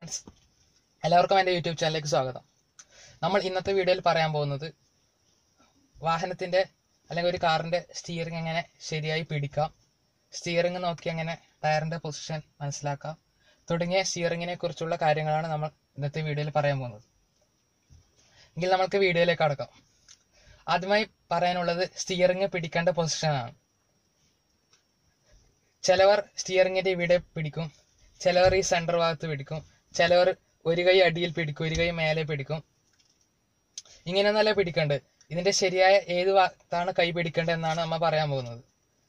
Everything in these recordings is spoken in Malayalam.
ഫ്രണ്ട്സ് എല്ലാവർക്കും എൻ്റെ യൂട്യൂബ് ചാനലിലേക്ക് സ്വാഗതം നമ്മൾ ഇന്നത്തെ വീഡിയോയിൽ പറയാൻ പോകുന്നത് വാഹനത്തിൻ്റെ അല്ലെങ്കിൽ ഒരു കാറിൻ്റെ സ്റ്റിയറിംഗ് എങ്ങനെ ശരിയായി പിടിക്കാം സ്റ്റിയറിംഗ് നോക്കി എങ്ങനെ ടയറിൻ്റെ പൊസിഷൻ മനസ്സിലാക്കാം തുടങ്ങിയ സ്റ്റിയറിങ്ങിനെ കുറിച്ചുള്ള കാര്യങ്ങളാണ് നമ്മൾ ഇന്നത്തെ വീഡിയോയിൽ പറയാൻ പോകുന്നത് എങ്കിൽ നമുക്ക് വീഡിയോയിലേക്ക് കടക്കാം ആദ്യമായി പറയാനുള്ളത് സ്റ്റിയറിംഗ് പിടിക്കേണ്ട പൊസിഷനാണ് ചിലവർ സ്റ്റിയറിംഗിന്റെ ഇവിടെ പിടിക്കും ചിലവർ ഈ സെന്റർ ഭാഗത്ത് പിടിക്കും ചിലവർ ഒരു കൈ അടിയിൽ പിടിക്കും ഒരു കൈ മേലെ പിടിക്കും ഇങ്ങനെയൊന്നല്ല പിടിക്കേണ്ടത് ഇതിന്റെ ശരിയായ ഏത് ഭാഗത്താണ് കൈ പിടിക്കേണ്ടത് എന്നാണ് നമ്മ പറയാൻ പോകുന്നത്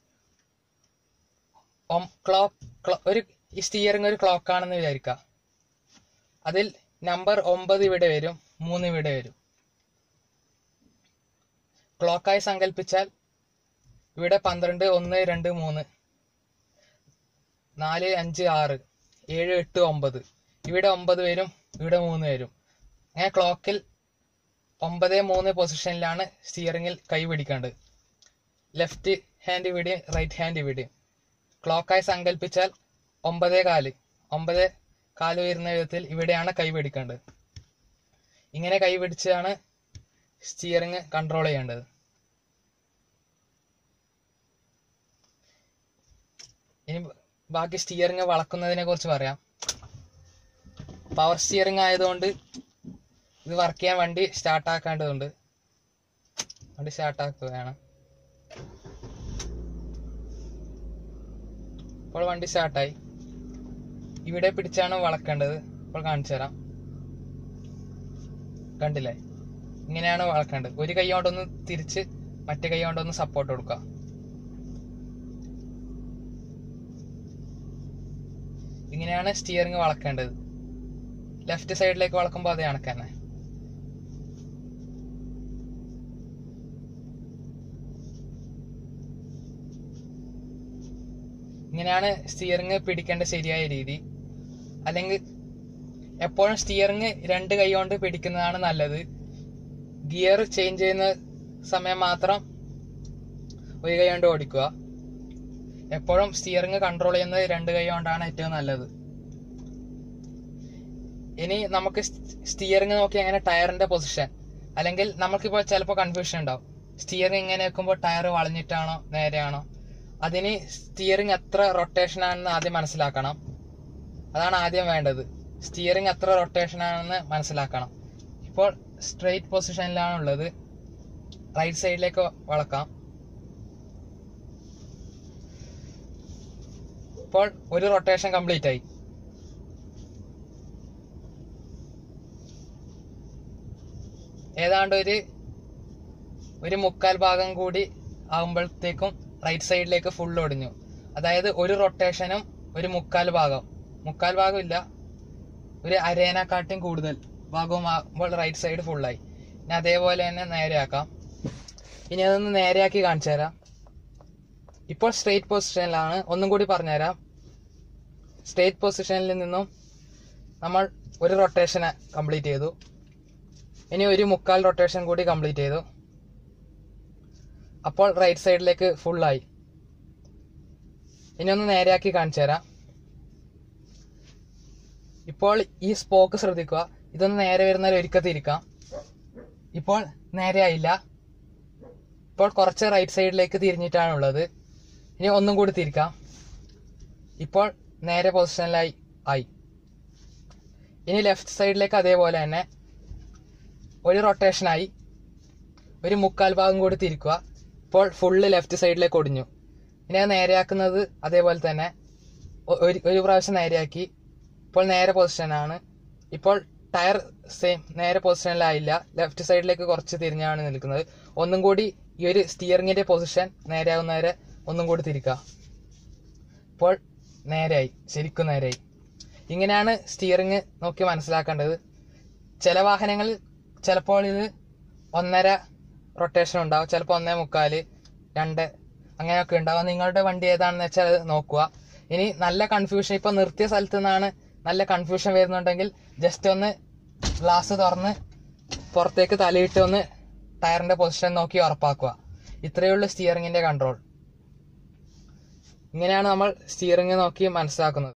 ക്ലോക്ക് ഒരു ഈ സ്റ്റിയറിംഗ് ഒരു ക്ലോക്ക് ആണെന്ന് വിചാരിക്കുക അതിൽ നമ്പർ ഒമ്പത് ഇവിടെ വരും മൂന്ന് ഇവിടെ വരും ക്ലോക്കായി സങ്കല്പിച്ചാൽ ഇവിടെ പന്ത്രണ്ട് ഒന്ന് രണ്ട് മൂന്ന് നാല് അഞ്ച് ആറ് ഏഴ് എട്ട് ഒമ്പത് ഇവിടെ ഒമ്പത് പേരും ഇവിടെ മൂന്ന് പേരും അങ്ങനെ ക്ലോക്കിൽ ഒമ്പത് മൂന്ന് പൊസിഷനിലാണ് സ്റ്റിയറിംഗിൽ കൈ പിടിക്കേണ്ടത് ലെഫ്റ്റ് ഹാൻഡ് ഇവിടെയും റൈറ്റ് ഹാൻഡ് ഇവിടെയും ക്ലോക്കായി സങ്കല്പിച്ചാൽ ഒമ്പതേ കാല് ഒമ്പത് കാല് വരുന്ന വിധത്തിൽ ഇവിടെയാണ് കൈ പിടിക്കേണ്ടത് ഇങ്ങനെ കൈ പിടിച്ചാണ് സ്റ്റിയറിംഗ് കൺട്രോൾ ചെയ്യേണ്ടത് ഇനി ബാക്കി സ്റ്റിയറിംഗ് വളക്കുന്നതിനെ കുറിച്ച് പറയാം പവർ സ്റ്റിയറിംഗ് ആയതുകൊണ്ട് ഇത് വർക്ക് ചെയ്യാൻ വണ്ടി സ്റ്റാർട്ട് ആക്കേണ്ടതുണ്ട് വണ്ടി സ്റ്റാർട്ട് ആക്കുകയാണ് ഇപ്പോൾ വണ്ടി സ്റ്റാർട്ടായി ഇവിടെ പിടിച്ചാണ് വളക്കേണ്ടത് ഇപ്പോൾ കാണിച്ചു തരാം കണ്ടില്ലേ ഇങ്ങനെയാണ് വളക്കേണ്ടത് ഒരു കൈ കൊണ്ടൊന്ന് തിരിച്ച് മറ്റേ കൈ കൊണ്ടൊന്ന് സപ്പോർട്ട് കൊടുക്കുക ഇങ്ങനെയാണ് സ്റ്റിയറിംഗ് വളക്കേണ്ടത് ലെഫ്റ്റ് സൈഡിലേക്ക് വളക്കുമ്പോൾ അതേ കണക്ക് തന്നെ ഇങ്ങനെയാണ് സ്റ്റിയറിംഗ് പിടിക്കേണ്ട ശരിയായ രീതി അല്ലെങ്കിൽ എപ്പോഴും സ്റ്റിയറിംഗ് രണ്ട് കൈ കൊണ്ട് പിടിക്കുന്നതാണ് നല്ലത് ഗിയർ ചേഞ്ച് ചെയ്യുന്ന സമയം മാത്രം ഒരു കൈ കൊണ്ട് ഓടിക്കുക എപ്പോഴും സ്റ്റിയറിംഗ് കൺട്രോൾ ചെയ്യുന്നത് രണ്ട് കൈ കൊണ്ടാണ് ഏറ്റവും നല്ലത് ഇനി നമുക്ക് സ്റ്റിയറിംഗ് നോക്കി അങ്ങനെ ടയറിന്റെ പൊസിഷൻ അല്ലെങ്കിൽ നമുക്കിപ്പോൾ ചിലപ്പോൾ കൺഫ്യൂഷൻ ഉണ്ടാവും സ്റ്റിയറിംഗ് ഇങ്ങനെ വെക്കുമ്പോൾ ടയർ വളഞ്ഞിട്ടാണോ നേരെയാണോ അതിന് സ്റ്റിയറിംഗ് എത്ര റൊട്ടേഷൻ ആണെന്ന് ആദ്യം മനസ്സിലാക്കണം അതാണ് ആദ്യം വേണ്ടത് സ്റ്റിയറിംഗ് എത്ര റൊട്ടേഷൻ ആണെന്ന് മനസ്സിലാക്കണം ഇപ്പോൾ സ്ട്രെയിറ്റ് പൊസിഷനിലാണ് ഉള്ളത് റൈറ്റ് സൈഡിലേക്ക് വളക്കാം ഇപ്പോൾ ഒരു റൊട്ടേഷൻ കംപ്ലീറ്റ് ആയി ഏതാണ്ട് ഒരു ഒരു മുക്കാൽ ഭാഗം കൂടി ആകുമ്പോഴത്തേക്കും റൈറ്റ് സൈഡിലേക്ക് ഫുൾ ഒടിഞ്ഞു അതായത് ഒരു റൊട്ടേഷനും ഒരു മുക്കാൽ ഭാഗം മുക്കാൽ ഭാഗം ഇല്ല ഒരു അരേനെക്കാട്ടും കൂടുതൽ ഭാഗവും ആകുമ്പോൾ റൈറ്റ് സൈഡ് ഫുള്ളായി ഇനി അതേപോലെ തന്നെ നേരെയാക്കാം ഇനി അതൊന്ന് നേരെയാക്കി കാണിച്ചു തരാം ഇപ്പോൾ സ്ട്രെയിറ്റ് പൊസിഷനിലാണ് ഒന്നും കൂടി പറഞ്ഞുതരാം സ്ട്രെയിറ്റ് പൊസിഷനിൽ നിന്നും നമ്മൾ ഒരു റൊട്ടേഷൻ കംപ്ലീറ്റ് ചെയ്തു ഇനി ഒരു മുക്കാൽ റൊട്ടേഷൻ കൂടി കംപ്ലീറ്റ് ചെയ്തു അപ്പോൾ റൈറ്റ് സൈഡിലേക്ക് ഫുള്ളായി ഇനി ഒന്ന് നേരെയാക്കി കാണിച്ചു തരാം ഇപ്പോൾ ഈ സ്പോക്ക് ശ്രദ്ധിക്കുക ഇതൊന്ന് നേരെ വരുന്നാൽ ഒരിക്കൽ തിരിക്കാം ഇപ്പോൾ നേരെ ആയില്ല ഇപ്പോൾ കുറച്ച് റൈറ്റ് സൈഡിലേക്ക് തിരിഞ്ഞിട്ടാണ് ഉള്ളത് ഇനി ഒന്നും കൂടി തിരിക്കാം ഇപ്പോൾ നേരെ പൊസിഷനിലായി ആയി ഇനി ലെഫ്റ്റ് സൈഡിലേക്ക് അതേപോലെ തന്നെ ഒരു റൊട്ടേഷനായി ഒരു മുക്കാൽ ഭാഗം കൂടി തിരിക്കുക ഇപ്പോൾ ഫുള്ള് ലെഫ്റ്റ് സൈഡിലേക്ക് ഒടിഞ്ഞു ഇനി അത് നേരെയാക്കുന്നത് അതേപോലെ തന്നെ ഒരു ഒരു പ്രാവശ്യം നേരെയാക്കി ഇപ്പോൾ നേരെ പൊസിഷനാണ് ഇപ്പോൾ ടയർ സെയിം നേരെ പൊസിഷനിലായില്ല ലെഫ്റ്റ് സൈഡിലേക്ക് കുറച്ച് തിരിഞ്ഞാണ് നിൽക്കുന്നത് ഒന്നും കൂടി ഈ ഒരു സ്റ്റിയറിംഗിന്റെ പൊസിഷൻ നേരെയാവുന്നവരെ ഒന്നും കൂടി തിരിക്കുക ഇപ്പോൾ നേരെയായി ശരിക്കും നേരെയായി ഇങ്ങനെയാണ് സ്റ്റിയറിംഗ് നോക്കി മനസ്സിലാക്കേണ്ടത് ചില വാഹനങ്ങളിൽ ചിലപ്പോൾ ഇത് ഒന്നര റൊട്ടേഷൻ ഉണ്ടാവും ചിലപ്പോൾ ഒന്നേ മുക്കാല് രണ്ട് അങ്ങനെയൊക്കെ ഉണ്ടാവും നിങ്ങളുടെ വണ്ടി ഏതാണെന്ന് വെച്ചാൽ അത് നോക്കുക ഇനി നല്ല കൺഫ്യൂഷൻ ഇപ്പൊ നിർത്തിയ സ്ഥലത്ത് നിന്നാണ് നല്ല കൺഫ്യൂഷൻ വരുന്നുണ്ടെങ്കിൽ ജസ്റ്റ് ഒന്ന് ഗ്ലാസ് തുറന്ന് പുറത്തേക്ക് തലയിട്ട് ഒന്ന് ടയറിന്റെ പൊസിഷൻ നോക്കി ഉറപ്പാക്കുക ഇത്രയേ ഉള്ളൂ സ്റ്റിയറിംഗിന്റെ കൺട്രോൾ ഇങ്ങനെയാണ് നമ്മൾ സ്റ്റിയറിംഗ് നോക്കി മനസ്സിലാക്കുന്നത്